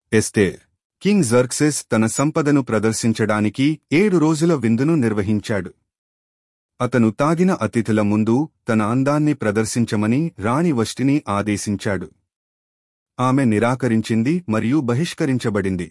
Esther king జర్క్సెస్ తన సంపదను ప్రదర్శించడానికి ఏడు రోజుల విందును నిర్వహించాడు అతను తాగిన అతిథుల ముందు తన అందాన్ని ప్రదర్శించమని రాణి వష్టిని ఆదేశించాడు ఆమె నిరాకరించింది మరియు బహిష్కరించబడింది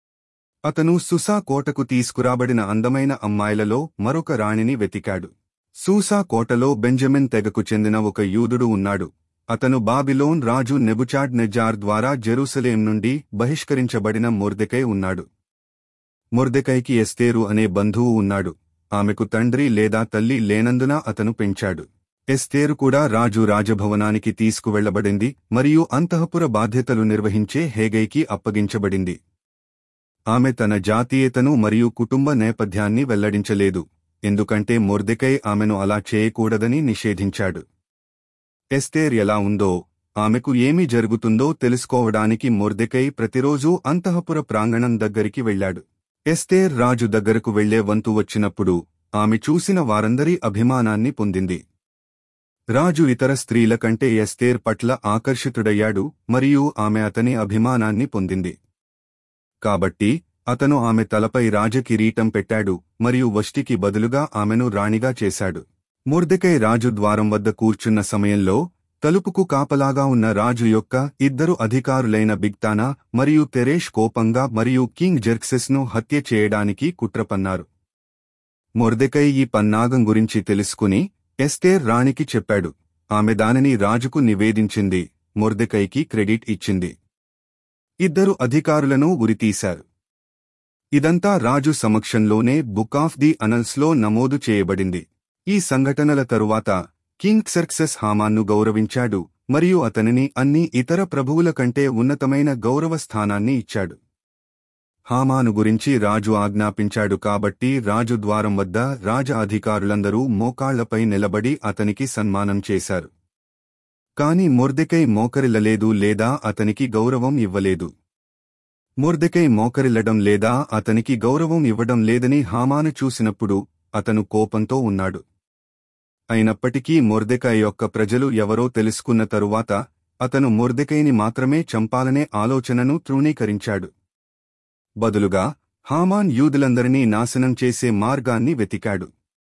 అతను సుసా కోటకు తీసుకురాబడిన అందమైన అమ్మాయిలలో మరొక రాణిని వెతికాడు సూసా కోటలో బెంజమిన్ తెగకు చెందిన ఒక యూదుడు ఉన్నాడు అతను బాబిలోన్ రాజు నెబుచాడ్ నెజార్ ద్వారా జెరూసలేం నుండి బహిష్కరించబడిన మొర్దెకై ఉన్నాడు మొర్దెకైకి ఎస్తేరు అనే బంధువు ఉన్నాడు ఆమెకు తండ్రి లేదా తల్లి లేనందున అతను పెంచాడు ఎస్తేరు కూడా రాజు రాజభవనానికి తీసుకువెళ్లబడింది మరియు అంతఃపుర బాధ్యతలు నిర్వహించే హేగైకి అప్పగించబడింది ఆమె తన జాతీయతను మరియు కుటుంబ నేపథ్యాన్ని వెల్లడించలేదు ఎందుకంటే మొర్దెకై ఆమెను అలా చేయకూడదని నిషేధించాడు ఎస్తేర్ ఎలా ఉందో ఆమెకు ఏమి జరుగుతుందో తెలుసుకోవడానికి మొర్దెకై ప్రతిరోజూ అంతఃపుర ప్రాంగణం దగ్గరికి వెళ్లాడు ఎస్తేర్ రాజు దగ్గరకు వెళ్లే వంతు వచ్చినప్పుడు ఆమె చూసిన వారందరి అభిమానాన్ని పొందింది రాజు ఇతర స్త్రీల కంటే ఎస్తేర్ పట్ల ఆకర్షితుడయ్యాడు మరియు ఆమె అతని అభిమానాన్ని పొందింది కాబట్టి అతను ఆమె తలపై రాజకిరీటం పెట్టాడు మరియు వష్టికి బదులుగా ఆమెను రాణిగా చేశాడు మొర్దెకై రాజు ద్వారం వద్ద కూర్చున్న సమయంలో తలుపుకు కాపలాగా ఉన్న రాజు యొక్క ఇద్దరు అధికారులైన బిగ్తానా మరియు తెరేష్ కోపంగా మరియు కింగ్ జెర్క్సెస్ను హత్య చేయడానికి కుట్రపన్నారు మొర్దెకై ఈ పన్నాగం గురించి తెలుసుకుని ఎస్తేర్ రాణికి చెప్పాడు ఆమె దానిని రాజుకు నివేదించింది మొర్దెకైకి క్రెడిట్ ఇచ్చింది ఇద్దరు అధికారులను ఉరితీశారు ఇదంతా రాజు సమక్షంలోనే బుక్ ఆఫ్ ది అనల్స్లో నమోదు చేయబడింది ఈ సంఘటనల తరువాత కింగ్ సర్క్సెస్ హామాన్ను గౌరవించాడు మరియు అతనిని అన్ని ఇతర ప్రభువుల కంటే ఉన్నతమైన గౌరవ స్థానాన్ని ఇచ్చాడు హామాను గురించి రాజు ఆజ్ఞాపించాడు కాబట్టి రాజు ద్వారం వద్ద రాజ అధికారులందరూ మోకాళ్లపై నిలబడి అతనికి సన్మానం చేశారు కాని మొర్దెకై మోకరిల్లలేదు లేదా అతనికి గౌరవం ఇవ్వలేదు మొర్దెకై మోకరిల్లడం లేదా అతనికి గౌరవం ఇవ్వడం లేదని హామాను చూసినప్పుడు అతను కోపంతో ఉన్నాడు అయినప్పటికీ మొర్దెకై యొక్క ప్రజలు ఎవరో తెలుసుకున్న తరువాత అతను మొర్దెకైని మాత్రమే చంపాలనే ఆలోచనను తృణీకరించాడు బదులుగా హామాన్ యూదులందరినీ నాశనం చేసే మార్గాన్ని వెతికాడు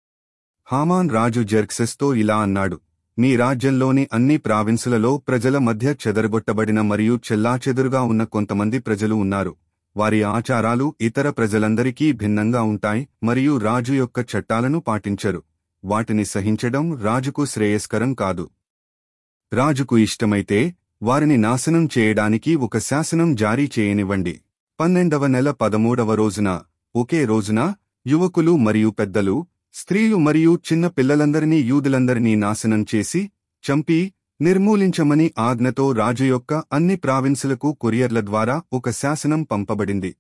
హామాన్ రాజు జెర్క్సెస్తో ఇలా అన్నాడు మీ రాజ్యంలోని అన్ని ప్రావిన్సులలో ప్రజల మధ్య చెదరగొట్టబడిన మరియు చెల్లాచెదురుగా ఉన్న కొంతమంది ప్రజలు ఉన్నారు వారి ఆచారాలు ఇతర ప్రజలందరికీ భిన్నంగా ఉంటాయి మరియు రాజు యొక్క చట్టాలను పాటించరు వాటిని సహించడం రాజుకు శ్రేయస్కరం కాదు రాజుకు ఇష్టమైతే వారిని నాశనం చేయడానికి ఒక శాసనం జారీ చేయనివ్వండి పన్నెండవ నెల పదమూడవ రోజున ఒకే రోజున యువకులు మరియు పెద్దలు స్త్రీలు మరియు చిన్న పిల్లలందరినీ యూదులందరినీ నాశనం చేసి చంపి నిర్మూలించమని ఆజ్ఞతో రాజు యొక్క అన్ని ప్రావిన్సులకు కొరియర్ల ద్వారా ఒక శాసనం పంపబడింది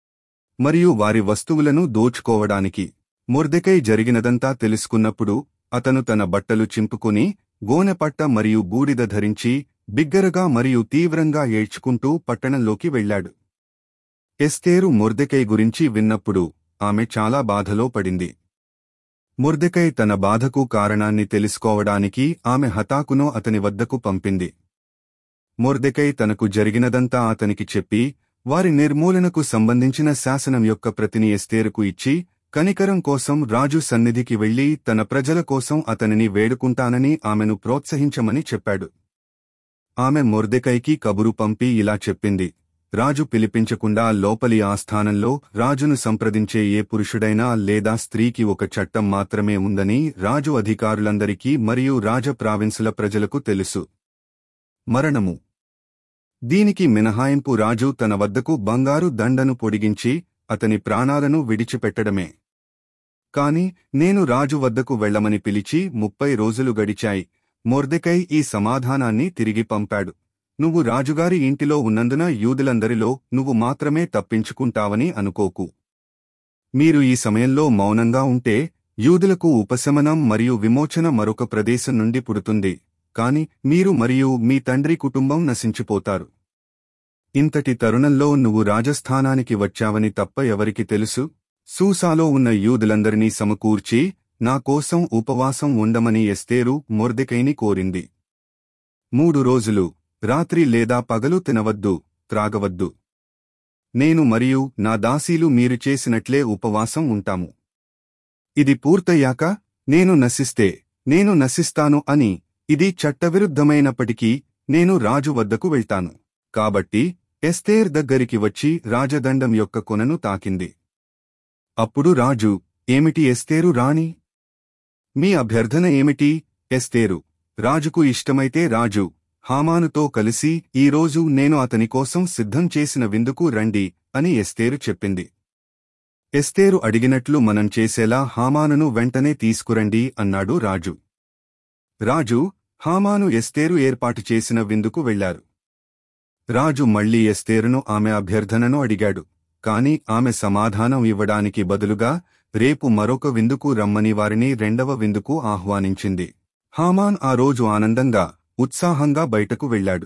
మరియు వారి వస్తువులను దోచుకోవడానికి మొర్దెకై జరిగినదంతా తెలుసుకున్నప్పుడు అతను తన బట్టలు చింపుకుని గోనెపట్ట మరియు బూడిద ధరించి బిగ్గరగా మరియు తీవ్రంగా ఏడ్చుకుంటూ పట్టణంలోకి వెళ్లాడు ఎస్తేరు మొర్దెకై గురించి విన్నప్పుడు ఆమె చాలా బాధలో పడింది మొర్దెకై తన బాధకు కారణాన్ని తెలుసుకోవడానికి ఆమె హతాకును అతని వద్దకు పంపింది మొర్దెకై తనకు జరిగినదంతా అతనికి చెప్పి వారి నిర్మూలనకు సంబంధించిన శాసనం యొక్క ప్రతిని ఎస్తేరుకు ఇచ్చి కనికరం కోసం రాజు సన్నిధికి వెళ్లి తన ప్రజల కోసం అతనిని వేడుకుంటానని ఆమెను ప్రోత్సహించమని చెప్పాడు ఆమె మొర్దెకైకి కబురు పంపి ఇలా చెప్పింది రాజు పిలిపించకుండా లోపలి ఆస్థానంలో రాజును సంప్రదించే ఏ పురుషుడైనా లేదా స్త్రీకి ఒక చట్టం మాత్రమే ఉందని రాజు అధికారులందరికీ మరియు రాజ ప్రావిన్సుల ప్రజలకు తెలుసు మరణము దీనికి మినహాయింపు రాజు తన వద్దకు బంగారు దండను పొడిగించి అతని ప్రాణాలను విడిచిపెట్టడమే కాని నేను రాజు వద్దకు వెళ్లమని పిలిచి ముప్పై రోజులు గడిచాయి మొర్దెకై ఈ సమాధానాన్ని తిరిగి పంపాడు నువ్వు రాజుగారి ఇంటిలో ఉన్నందున యూదులందరిలో నువ్వు మాత్రమే తప్పించుకుంటావని అనుకోకు మీరు ఈ సమయంలో మౌనంగా ఉంటే యూదులకు ఉపశమనం మరియు విమోచన మరొక ప్రదేశం నుండి పుడుతుంది కాని మీరు మరియు మీ తండ్రి కుటుంబం నశించిపోతారు ఇంతటి తరుణంలో నువ్వు రాజస్థానానికి వచ్చావని తప్ప ఎవరికి తెలుసు సూసాలో ఉన్న యూదులందరినీ సమకూర్చి నా కోసం ఉపవాసం ఉండమని ఎస్తేరు మొర్దెకైని కోరింది మూడు రోజులు రాత్రి లేదా పగలు తినవద్దు త్రాగవద్దు నేను మరియు నా దాసీలు మీరు చేసినట్లే ఉపవాసం ఉంటాము ఇది పూర్తయ్యాక నేను నశిస్తే నేను నశిస్తాను అని ఇది చట్టవిరుద్ధమైనప్పటికీ నేను రాజు వద్దకు వెళ్తాను కాబట్టి ఎస్తేర్ దగ్గరికి వచ్చి రాజదండం యొక్క కొనను తాకింది అప్పుడు రాజు ఏమిటి ఎస్తేరు రాణి మీ అభ్యర్థన ఏమిటి ఎస్తేరు రాజుకు ఇష్టమైతే రాజు హామానుతో కలిసి ఈరోజు నేను అతని కోసం సిద్ధం చేసిన విందుకు రండి అని ఎస్తేరు చెప్పింది ఎస్తేరు అడిగినట్లు మనం చేసేలా హామానును వెంటనే తీసుకురండి అన్నాడు రాజు రాజు హామాను ఎస్తేరు ఏర్పాటు చేసిన విందుకు వెళ్లారు రాజు మళ్లీ ఎస్తేరును ఆమె అభ్యర్థనను అడిగాడు కాని ఆమె సమాధానం ఇవ్వడానికి బదులుగా రేపు మరొక విందుకు రమ్మని వారిని రెండవ విందుకు ఆహ్వానించింది హామాన్ ఆ రోజు ఆనందంగా ఉత్సాహంగా బయటకు వెళ్లాడు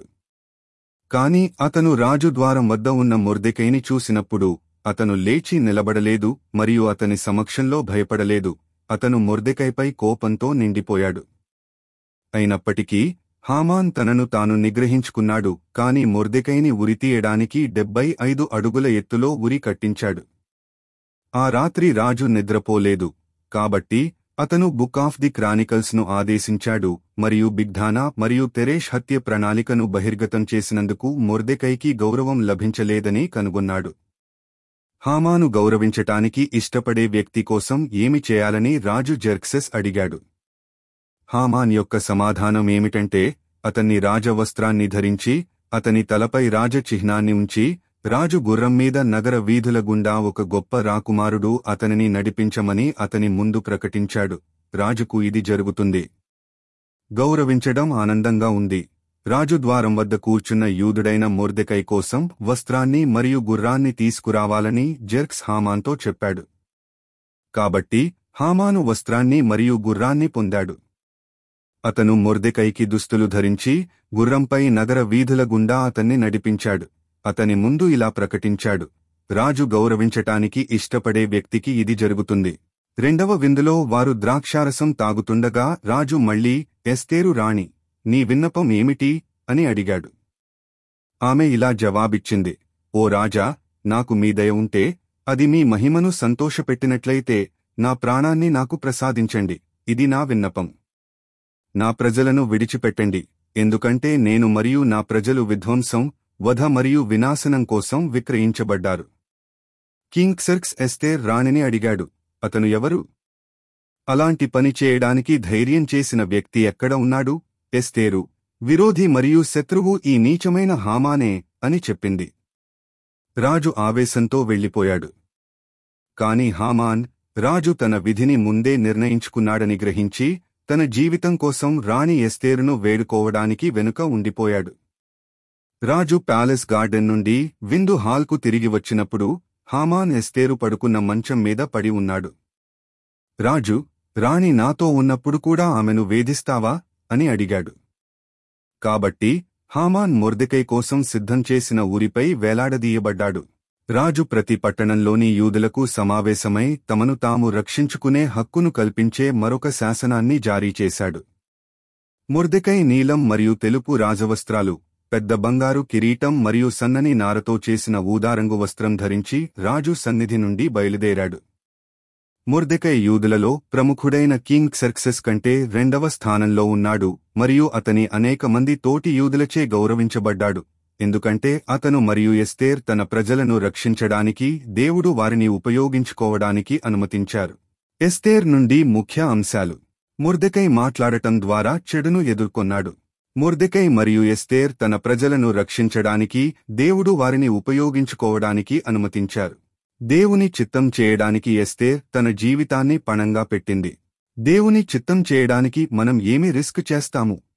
కాని అతను రాజు ద్వారం వద్ద ఉన్న మొర్దెకైని చూసినప్పుడు అతను లేచి నిలబడలేదు మరియు అతని సమక్షంలో భయపడలేదు అతను మొర్దెకైపై కోపంతో నిండిపోయాడు అయినప్పటికీ హామాన్ తనను తాను నిగ్రహించుకున్నాడు కాని మొర్దెకైని ఉరితీయడానికి డెబ్బై ఐదు అడుగుల ఎత్తులో ఉరి కట్టించాడు ఆ రాత్రి రాజు నిద్రపోలేదు కాబట్టి అతను బుక్ ఆఫ్ ది క్రానికల్స్ ను ఆదేశించాడు మరియు బిగ్ధానా మరియు తెరేష్ హత్య ప్రణాళికను బహిర్గతం చేసినందుకు మొర్దెకైకి గౌరవం లభించలేదని కనుగొన్నాడు హామాను గౌరవించటానికి ఇష్టపడే వ్యక్తి కోసం ఏమి చేయాలని రాజు జెర్క్సెస్ అడిగాడు హామాన్ యొక్క సమాధానం ఏమిటంటే అతన్ని రాజవస్త్రాన్ని ధరించి అతని తలపై రాజచిహ్నాన్ని ఉంచి రాజు గుర్రం మీద నగర వీధుల గుండా ఒక గొప్ప రాకుమారుడు అతనిని నడిపించమని అతని ముందు ప్రకటించాడు రాజుకు ఇది జరుగుతుంది గౌరవించడం ఆనందంగా ఉంది రాజు ద్వారం వద్ద కూర్చున్న యూదుడైన మొర్దెకై కోసం వస్త్రాన్ని మరియు గుర్రాన్ని తీసుకురావాలని జెర్క్స్ హామాన్తో చెప్పాడు కాబట్టి హామాను వస్త్రాన్ని మరియు గుర్రాన్ని పొందాడు అతను మొర్దెకైకి దుస్తులు ధరించి గుర్రంపై నగర వీధుల గుండా అతన్ని నడిపించాడు అతని ముందు ఇలా ప్రకటించాడు రాజు గౌరవించటానికి ఇష్టపడే వ్యక్తికి ఇది జరుగుతుంది రెండవ విందులో వారు ద్రాక్షారసం తాగుతుండగా రాజు మళ్ళీ ఎస్తేరు రాణి నీ విన్నపం ఏమిటి అని అడిగాడు ఆమె ఇలా జవాబిచ్చింది ఓ రాజా నాకు మీ దయ ఉంటే అది మీ మహిమను సంతోషపెట్టినట్లయితే నా ప్రాణాన్ని నాకు ప్రసాదించండి ఇది నా విన్నపం నా ప్రజలను విడిచిపెట్టండి ఎందుకంటే నేను మరియు నా ప్రజలు విధ్వంసం వధ మరియు వినాశనం కోసం విక్రయించబడ్డారు కింగ్ క్సర్క్స్ ఎస్తేర్ రాణిని అడిగాడు అతను ఎవరు అలాంటి పని చేయడానికి ధైర్యం చేసిన వ్యక్తి ఎక్కడ ఉన్నాడు ఎస్తేరు విరోధి మరియు శత్రువు ఈ నీచమైన హామానే అని చెప్పింది రాజు ఆవేశంతో వెళ్ళిపోయాడు కాని హామాన్ రాజు తన విధిని ముందే నిర్ణయించుకున్నాడని గ్రహించి తన జీవితం కోసం రాణి ఎస్తేరును వేడుకోవడానికి వెనుక ఉండిపోయాడు రాజు ప్యాలెస్ గార్డెన్ నుండి విందు హాల్కు తిరిగి వచ్చినప్పుడు హామాన్ ఎస్తేరు పడుకున్న మంచం మీద పడి ఉన్నాడు రాజు రాణి నాతో ఉన్నప్పుడు కూడా ఆమెను వేధిస్తావా అని అడిగాడు కాబట్టి హామాన్ మొర్దెకై కోసం సిద్ధం చేసిన ఊరిపై వేలాడదీయబడ్డాడు రాజు ప్రతి పట్టణంలోని యూదులకు సమావేశమై తమను తాము రక్షించుకునే హక్కును కల్పించే మరొక శాసనాన్ని జారీ చేశాడు మొర్దెకై నీలం మరియు తెలుపు రాజవస్త్రాలు పెద్ద బంగారు కిరీటం మరియు సన్నని నారతో చేసిన ఊదారంగు వస్త్రం ధరించి రాజు సన్నిధి నుండి బయలుదేరాడు మొర్దెకై యూదులలో ప్రముఖుడైన కింగ్ సెర్క్సెస్ కంటే రెండవ స్థానంలో ఉన్నాడు మరియు అతని అనేక మంది తోటి యూదులచే గౌరవించబడ్డాడు ఎందుకంటే అతను మరియు ఎస్తేర్ తన ప్రజలను రక్షించడానికి దేవుడు వారిని ఉపయోగించుకోవడానికి అనుమతించారు ఎస్తేర్ నుండి ముఖ్య అంశాలు మొర్దెకై మాట్లాడటం ద్వారా చెడును ఎదుర్కొన్నాడు మొర్దెకై మరియు ఎస్తేర్ తన ప్రజలను రక్షించడానికి దేవుడు వారిని ఉపయోగించుకోవడానికి అనుమతించారు దేవుని చిత్తం చేయడానికి ఎస్తేర్ తన జీవితాన్ని పణంగా పెట్టింది దేవుని చిత్తం చేయడానికి మనం ఏమి రిస్క్ చేస్తాము